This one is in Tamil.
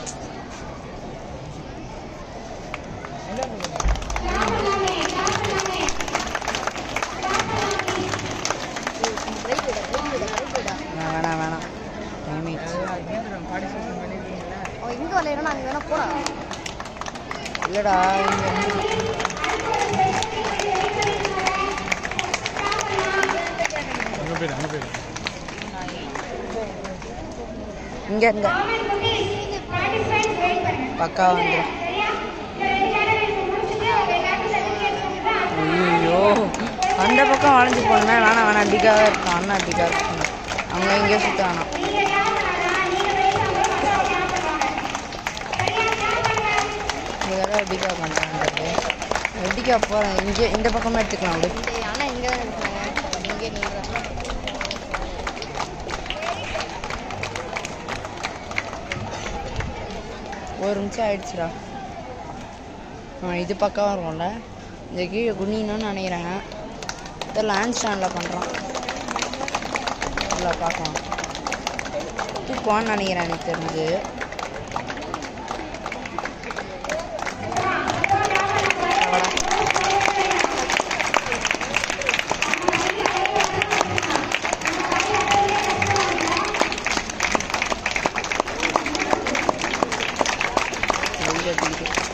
வேணாம், வேணாம் வேணாம் டைம் ஆயிடுச்சு அவன் எங்க விளையாடணும் அங்க வேணா போறான் இல்லடா இங்க வந்து அங்கே போயிடு அங்கே போயிடு இங்க இங்க பக்கா வந்துடும் ஐயோ அந்த பக்கம் வளைஞ்சு போனேன் வேணாம் வேணாம் அடிக்காக இருக்கும் அண்ணன் அடிக்காக இருக்கும் அங்கே இங்கே சுத்த வேணாம் இதெல்லாம் அடிக்கா பண்ணுறாங்க அடிக்கா போகிறேன் இங்கே இந்த பக்கமாக எடுத்துக்கலாம் அப்படி இந்த யானை இங்க தான் இருக்காங்க இங்கே நின்றாங்க ஒரு நிமிஷம் ஆயிடுச்சுடா ஆ இது பக்கம் இருக்கும்ல இந்த கீழே குனின்னு நினைக்கிறேன் இதை லேண்ட் ஸ்டாண்டில் பண்ணுறான் இல்லை பார்க்கலாம் தூக்குவான்னு நினைக்கிறேன் எனக்கு தெரிஞ்சு வெளியே அடிக்குது